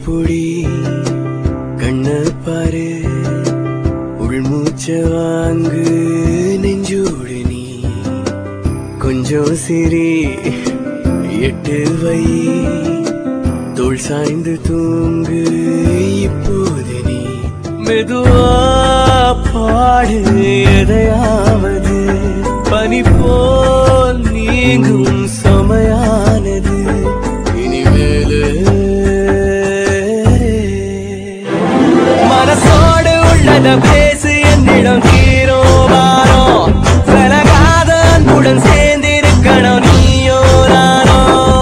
புடி கண்ண பாரு உள்மூச்ச வாங்கு நெஞ்சோடு நீ கொஞ்சம் சிரி எட்டு வை தோள் சாய்ந்து தூங்கு இப்போது நீ மெதுவா பாடு எதையாவது பனி போல் நீங்கும் சமையானது இனிமேலு மனசோடு உள்ளத பேசு என்னிடம் தீரோ வாரோ விலகாத அன்புடன் சேர்ந்திருக்கணும் நீயோ நானோ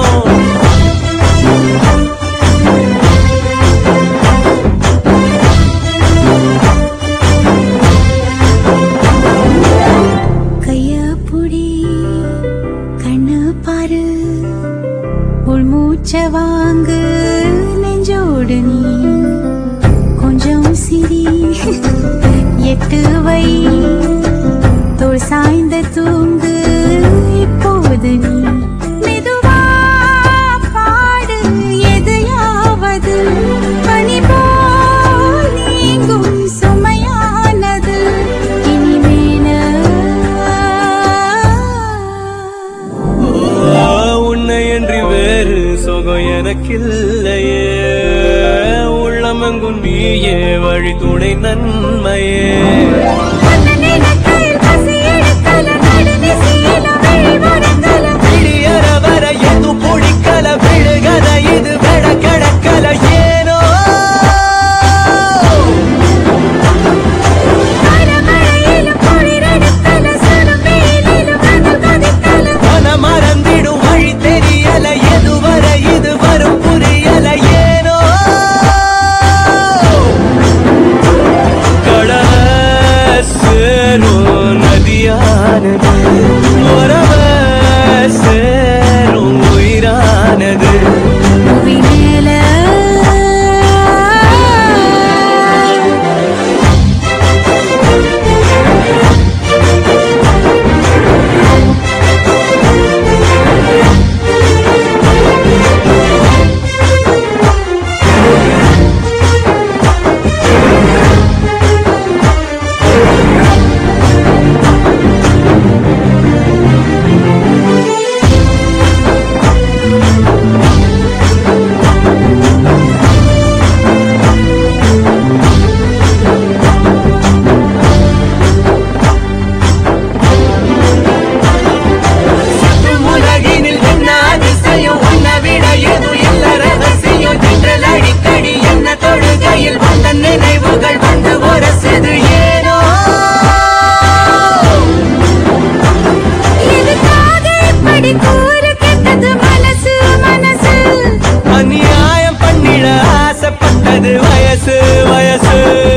கைய புடி கண்ணு பாரு உள்மூச்ச வாங்கு நெஞ்சோடு நீ கொஞ்சம் சிரி எட்டு வை தோள் சாய்ந்த தூங்கு இப்போது நீ மெதுவா பாடு எதையாவது பனி போல் நீங்கும் சுமையானது இனிமேல உன்னை என்று வேறு சுகம் எனக்கில்லையே உள்ளமெங்கும் நீயே வழி துணை நன்மையே விடியற வர எது பிடிக்கல விழுகத இது விட கிடக்கல ஏனோ மன மறந்திடும் வழி தெரியல எதுவரை இது வரும் புரியல ஏனோ கடல சேரும் நதியானது உறவ சேரும் உயிரானது உலகினில் என்ன அதிசயம் உன்னை விட எது இல்ல ரகசியம் என்றல் அடிக்கடி என்ன தொழுகையில் வந்த நினைவுகள் வந்து உரசுது ஏனோ அநியாயம் பண்ணிட ஆசைப்பட்டது வயசு வயசு